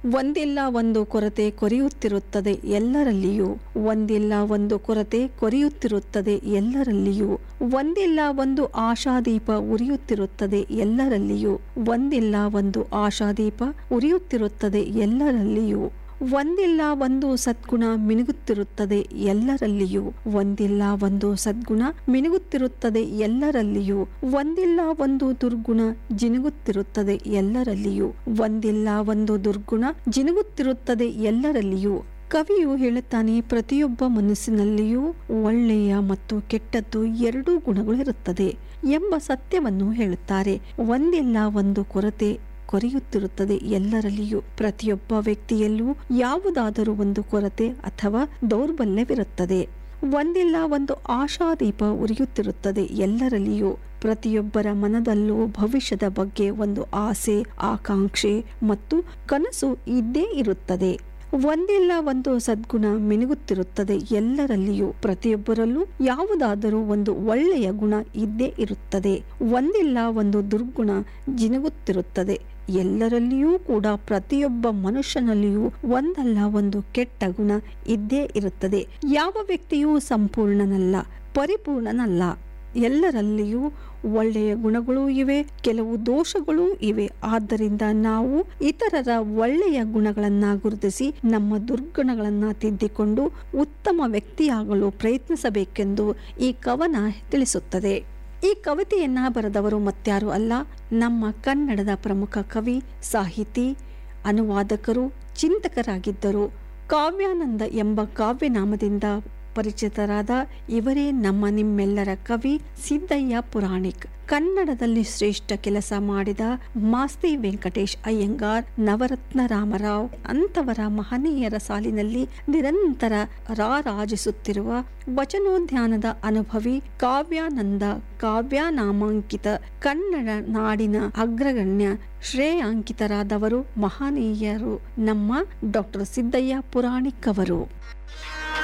ಒಂದಿಲ್ಲ ಒಂದು ಕೊರತೆ ಕೊರೆಯುತ್ತಿರುತ್ತದೆ ಎಲ್ಲರಲ್ಲಿಯೂ ಒಂದಿಲ್ಲ ಒಂದು ಕೊರತೆ ಕೊರೆಯುತ್ತಿರುತ್ತದೆ ಎಲ್ಲರಲ್ಲಿಯೂ ಒಂದಿಲ್ಲ ಒಂದು ಆಶಾದೀಪ ಉರಿಯುತ್ತಿರುತ್ತದೆ ಎಲ್ಲರಲ್ಲಿಯೂ ಒಂದಿಲ್ಲ ಒಂದು ಆಶಾದೀಪ ಉರಿಯುತ್ತಿರುತ್ತದೆ ಎಲ್ಲರಲ್ಲಿಯೂ ಒಂದಿಲ್ಲ ಒಂದು ಸದ್ಗುಣ ಮಿನುಗುತ್ತಿರುತ್ತದೆ ಎಲ್ಲರಲ್ಲಿಯೂ ಒಂದಿಲ್ಲ ಒಂದು ಸದ್ಗುಣ ಮಿನುಗುತ್ತಿರುತ್ತದೆ ಎಲ್ಲರಲ್ಲಿಯೂ ಒಂದಿಲ್ಲ ಒಂದು ದುರ್ಗುಣ ಜಿನುಗುತ್ತಿರುತ್ತದೆ ಎಲ್ಲರಲ್ಲಿಯೂ ಒಂದಿಲ್ಲ ಒಂದು ದುರ್ಗುಣ ಜಿನುಗುತ್ತಿರುತ್ತದೆ ಎಲ್ಲರಲ್ಲಿಯೂ ಕವಿಯು ಹೇಳುತ್ತಾನೆ ಪ್ರತಿಯೊಬ್ಬ ಮನಸ್ಸಿನಲ್ಲಿಯೂ ಒಳ್ಳೆಯ ಮತ್ತು ಕೆಟ್ಟದ್ದು ಎರಡೂ ಗುಣಗಳು ಇರುತ್ತದೆ ಎಂಬ ಸತ್ಯವನ್ನು ಹೇಳುತ್ತಾರೆ ಒಂದಿಲ್ಲ ಒಂದು ಕೊರತೆ ಕೊರೆಯುತ್ತಿರುತ್ತದೆ ಎಲ್ಲರಲ್ಲಿಯೂ ಪ್ರತಿಯೊಬ್ಬ ವ್ಯಕ್ತಿಯಲ್ಲೂ ಯಾವುದಾದರೂ ಒಂದು ಕೊರತೆ ಅಥವಾ ದೌರ್ಬಲ್ಯವಿರುತ್ತದೆ ಒಂದಿಲ್ಲ ಒಂದು ಆಶಾದೀಪ ಉರಿಯುತ್ತಿರುತ್ತದೆ ಎಲ್ಲರಲ್ಲಿಯೂ ಪ್ರತಿಯೊಬ್ಬರ ಮನದಲ್ಲೂ ಭವಿಷ್ಯದ ಬಗ್ಗೆ ಒಂದು ಆಸೆ ಆಕಾಂಕ್ಷೆ ಮತ್ತು ಕನಸು ಇದ್ದೇ ಇರುತ್ತದೆ ಒಂದಿಲ್ಲ ಒಂದು ಸದ್ಗುಣ ಮಿನುಗುತ್ತಿರುತ್ತದೆ ಎಲ್ಲರಲ್ಲಿಯೂ ಪ್ರತಿಯೊಬ್ಬರಲ್ಲೂ ಯಾವುದಾದರೂ ಒಂದು ಒಳ್ಳೆಯ ಗುಣ ಇದ್ದೇ ಇರುತ್ತದೆ ಒಂದಿಲ್ಲ ಒಂದು ದುರ್ಗುಣ ಜಿನುಗುತ್ತಿರುತ್ತದೆ ಎಲ್ಲರಲ್ಲಿಯೂ ಕೂಡ ಪ್ರತಿಯೊಬ್ಬ ಮನುಷ್ಯನಲ್ಲಿಯೂ ಒಂದಲ್ಲ ಒಂದು ಕೆಟ್ಟ ಗುಣ ಇದ್ದೇ ಇರುತ್ತದೆ ಯಾವ ವ್ಯಕ್ತಿಯೂ ಸಂಪೂರ್ಣನಲ್ಲ ಪರಿಪೂರ್ಣನಲ್ಲ ಎಲ್ಲರಲ್ಲಿಯೂ ಒಳ್ಳೆಯ ಗುಣಗಳೂ ಇವೆ ಕೆಲವು ದೋಷಗಳೂ ಇವೆ ಆದ್ದರಿಂದ ನಾವು ಇತರರ ಒಳ್ಳೆಯ ಗುಣಗಳನ್ನ ಗುರುತಿಸಿ ನಮ್ಮ ದುರ್ಗುಣಗಳನ್ನ ತಿದ್ದಿಕೊಂಡು ಉತ್ತಮ ವ್ಯಕ್ತಿಯಾಗಲು ಪ್ರಯತ್ನಿಸಬೇಕೆಂದು ಈ ಕವನ ತಿಳಿಸುತ್ತದೆ ಈ ಕವಿತೆಯನ್ನ ಬರೆದವರು ಮತ್ಯಾರು ಅಲ್ಲ ನಮ್ಮ ಕನ್ನಡದ ಪ್ರಮುಖ ಕವಿ ಸಾಹಿತಿ ಅನುವಾದಕರು ಚಿಂತಕರಾಗಿದ್ದರು ಕಾವ್ಯಾನಂದ ಎಂಬ ಕಾವ್ಯನಾಮದಿಂದ ಪರಿಚಿತರಾದ ಇವರೇ ನಮ್ಮ ನಿಮ್ಮೆಲ್ಲರ ಕವಿ ಸಿದ್ದಯ್ಯ ಪುರಾಣಿಕ್ ಕನ್ನಡದಲ್ಲಿ ಶ್ರೇಷ್ಠ ಕೆಲಸ ಮಾಡಿದ ಮಾಸ್ತಿ ವೆಂಕಟೇಶ್ ಅಯ್ಯಂಗಾರ್ ನವರತ್ನ ರಾಮರಾವ್ ಅಂತವರ ಮಹನೀಯರ ಸಾಲಿನಲ್ಲಿ ನಿರಂತರ ರಾರಾಜಿಸುತ್ತಿರುವ ವಚನೋದ್ಯಾನದ ಅನುಭವಿ ಕಾವ್ಯಾನಂದ ಕಾವ್ಯನಾಮಾಂಕಿತ ಕನ್ನಡ ನಾಡಿನ ಅಗ್ರಗಣ್ಯ ಶ್ರೇಯಾಂಕಿತರಾದವರು ಮಹನೀಯರು ನಮ್ಮ ಡಾಕ್ಟರ್ ಸಿದ್ದಯ್ಯ ಪುರಾಣಿಕ್ ಅವರು